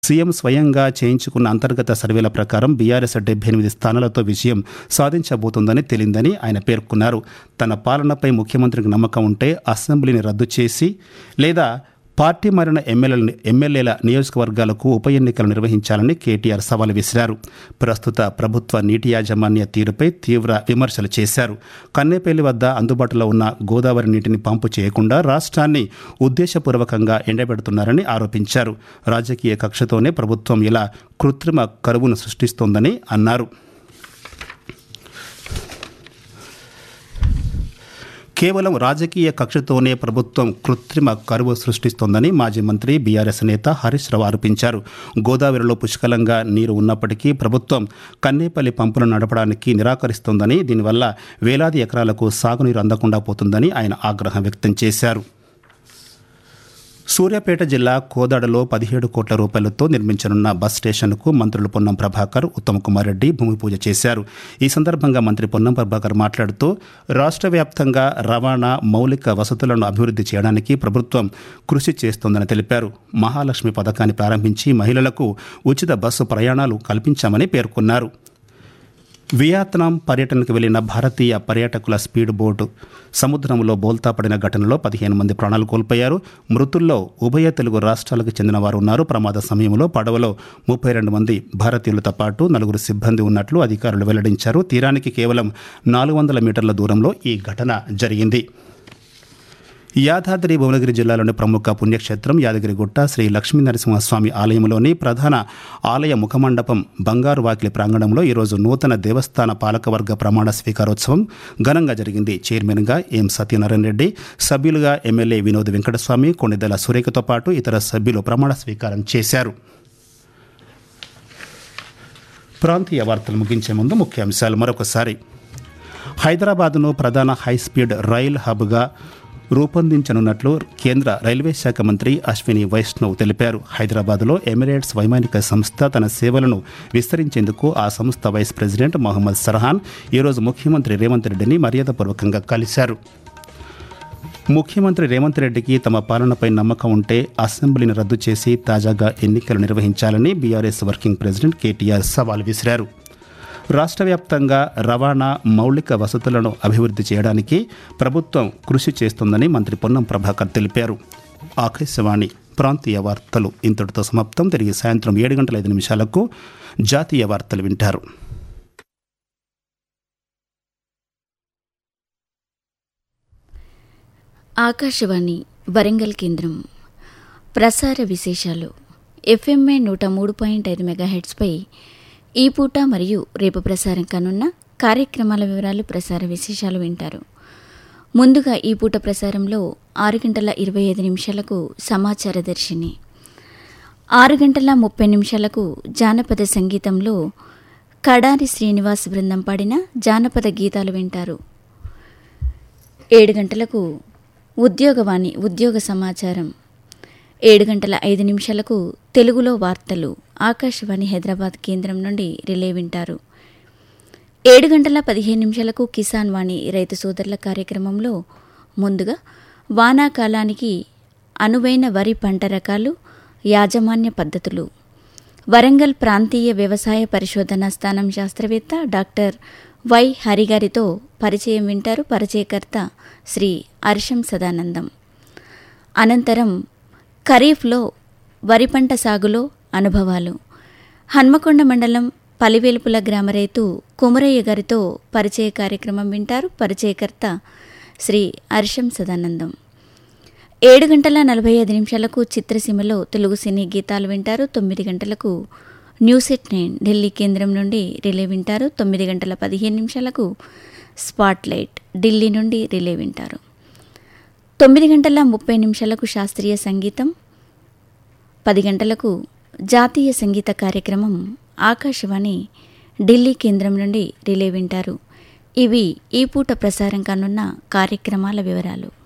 CM స్వయంగా చేయించుకున్న అంతర్గత సర్వేల ప్రకారం బీఆర్ఎస్ డెబ్బై ఎనిమిది స్థానాలతో విజయం సాధించబోతోందని తేలిందని ఆయన పేర్కొన్నారు తన పాలనపై ముఖ్యమంత్రికి నమ్మకం ఉంటే అసెంబ్లీని రద్దు చేసి లేదా పార్టీ మారిన ఎమ్మెల్యేల ఎమ్మెల్యేల నియోజకవర్గాలకు ఉప ఎన్నికలు నిర్వహించాలని కేటీఆర్ సవాల్ విసిరారు ప్రస్తుత ప్రభుత్వ నీటి యాజమాన్య తీరుపై తీవ్ర విమర్శలు చేశారు కన్నేపల్లి వద్ద అందుబాటులో ఉన్న గోదావరి నీటిని పంపు చేయకుండా రాష్ట్రాన్ని ఉద్దేశపూర్వకంగా ఎండబెడుతున్నారని ఆరోపించారు రాజకీయ కక్షతోనే ప్రభుత్వం ఇలా కృత్రిమ కరువును సృష్టిస్తోందని అన్నారు కేవలం రాజకీయ కక్షతోనే ప్రభుత్వం కృత్రిమ కరువు సృష్టిస్తోందని మాజీ మంత్రి బీఆర్ఎస్ నేత హరీష్ రావు ఆరోపించారు గోదావరిలో పుష్కలంగా నీరు ఉన్నప్పటికీ ప్రభుత్వం కన్నేపల్లి పంపులను నడపడానికి నిరాకరిస్తోందని దీనివల్ల వేలాది ఎకరాలకు సాగునీరు అందకుండా పోతుందని ఆయన ఆగ్రహం వ్యక్తం చేశారు సూర్యాపేట జిల్లా కోదాడలో పదిహేడు కోట్ల రూపాయలతో నిర్మించనున్న బస్ స్టేషన్కు మంత్రులు పొన్నం ప్రభాకర్ ఉత్తమ్ కుమార్ రెడ్డి భూమి పూజ చేశారు ఈ సందర్భంగా మంత్రి పొన్నం ప్రభాకర్ మాట్లాడుతూ రాష్ట్ర వ్యాప్తంగా రవాణా మౌలిక వసతులను అభివృద్ధి చేయడానికి ప్రభుత్వం కృషి చేస్తోందని తెలిపారు మహాలక్ష్మి పథకాన్ని ప్రారంభించి మహిళలకు ఉచిత బస్సు ప్రయాణాలు కల్పించామని పేర్కొన్నారు వియత్నాం పర్యటనకు వెళ్లిన భారతీయ పర్యాటకుల స్పీడ్ బోటు సముద్రంలో బోల్తా పడిన ఘటనలో పదిహేను మంది ప్రాణాలు కోల్పోయారు మృతుల్లో ఉభయ తెలుగు రాష్ట్రాలకు చెందిన వారు ఉన్నారు ప్రమాద సమయంలో పడవలో ముప్పై రెండు మంది భారతీయులతో పాటు నలుగురు సిబ్బంది ఉన్నట్లు అధికారులు వెల్లడించారు తీరానికి కేవలం నాలుగు వందల మీటర్ల దూరంలో ఈ ఘటన జరిగింది యాదాద్రి భువనగిరి జిల్లాలోని ప్రముఖ పుణ్యక్షేత్రం యాదగిరిగుట్ట శ్రీ లక్ష్మీనరసింహస్వామి ఆలయంలోని ప్రధాన ఆలయ ముఖమండపం బంగారు వాకిలి ప్రాంగణంలో ఈరోజు నూతన దేవస్థాన పాలకవర్గ ప్రమాణ స్వీకారోత్సవం ఘనంగా జరిగింది చైర్మన్గా ఎం సత్యనారాయణ రెడ్డి సభ్యులుగా ఎమ్మెల్యే వినోద్ వెంకటస్వామి కొణిదెల సురేఖతో పాటు ఇతర సభ్యులు ప్రమాణ స్వీకారం చేశారు ప్రాంతీయ వార్తలు ముగించే ముందు ముఖ్యాంశాలు మరొకసారి హైదరాబాద్ను ప్రధాన హైస్పీడ్ రైల్ హబ్గా రూపొందించనున్నట్లు కేంద్ర రైల్వే శాఖ మంత్రి అశ్విని వైష్ణవ్ తెలిపారు హైదరాబాద్లో ఎమిరేట్స్ వైమానిక సంస్థ తన సేవలను విస్తరించేందుకు ఆ సంస్థ వైస్ ప్రెసిడెంట్ మొహమ్మద్ సర్హాన్ ఈరోజు ముఖ్యమంత్రి రేవంత్ రెడ్డిని మర్యాదపూర్వకంగా కలిశారు ముఖ్యమంత్రి రేవంత్ రెడ్డికి తమ పాలనపై నమ్మకం ఉంటే అసెంబ్లీని రద్దు చేసి తాజాగా ఎన్నికలు నిర్వహించాలని బీఆర్ఎస్ వర్కింగ్ ప్రెసిడెంట్ కేటీఆర్ సవాల్ విసిరారు రాష్ట్ర వ్యాప్తంగా రవాణా మౌలిక వసతులను అభివృద్ధి చేయడానికి ప్రభుత్వం కృషి చేస్తోందని మంత్రి పొన్నం ప్రభాకర్ తెలిపారు ఆకాశవాణి ప్రాంతీయ వార్తలు ఇంతటితో సమాప్తం తిరిగి సాయంత్రం ఏడు గంటల ఐదు నిమిషాలకు జాతీయ వార్తలు వింటారు ఆకాశవాణి వరంగల్ కేంద్రం ప్రసార విశేషాలు ఎఫ్ఎంఏ నూట మూడు పాయింట్ ఐదు మెగాహెడ్స్పై ఈ పూట మరియు రేపు ప్రసారం కానున్న కార్యక్రమాల వివరాలు ప్రసార విశేషాలు వింటారు ముందుగా ఈ పూట ప్రసారంలో ఆరు గంటల ఇరవై ఐదు నిమిషాలకు సమాచార దర్శిని ఆరు గంటల ముప్పై నిమిషాలకు జానపద సంగీతంలో కడారి శ్రీనివాస్ బృందం పాడిన జానపద గీతాలు వింటారు ఏడు గంటలకు ఉద్యోగవాణి ఉద్యోగ సమాచారం ఏడు గంటల ఐదు నిమిషాలకు తెలుగులో వార్తలు ఆకాశవాణి హైదరాబాద్ కేంద్రం నుండి రిలే వింటారు ఏడు గంటల పదిహేను నిమిషాలకు కిసాన్ వాణి రైతు సోదరుల కార్యక్రమంలో ముందుగా వానాకాలానికి అనువైన వరి పంట రకాలు యాజమాన్య పద్ధతులు వరంగల్ ప్రాంతీయ వ్యవసాయ పరిశోధనా స్థానం శాస్త్రవేత్త డాక్టర్ వై హరిగారితో పరిచయం వింటారు పరిచయకర్త శ్రీ అర్షం సదానందం అనంతరం ఖరీఫ్లో వరి పంట సాగులో అనుభవాలు హన్మకొండ మండలం పలివేలుపుల గ్రామ రైతు కుమరయ్య గారితో పరిచయ కార్యక్రమం వింటారు పరిచయకర్త శ్రీ అర్షం సదానందం ఏడు గంటల నలభై ఐదు నిమిషాలకు చిత్రసీమలో తెలుగు సినీ గీతాలు వింటారు తొమ్మిది గంటలకు న్యూస్ ఎట్ నైన్ ఢిల్లీ కేంద్రం నుండి రిలే వింటారు తొమ్మిది గంటల పదిహేను నిమిషాలకు స్పాట్ లైట్ ఢిల్లీ నుండి రిలే వింటారు తొమ్మిది గంటల ముప్పై నిమిషాలకు శాస్త్రీయ సంగీతం పది గంటలకు జాతీయ సంగీత కార్యక్రమం ఆకాశవాణి ఢిల్లీ కేంద్రం నుండి రిలే వింటారు ఇవి ఈ పూట ప్రసారం కానున్న కార్యక్రమాల వివరాలు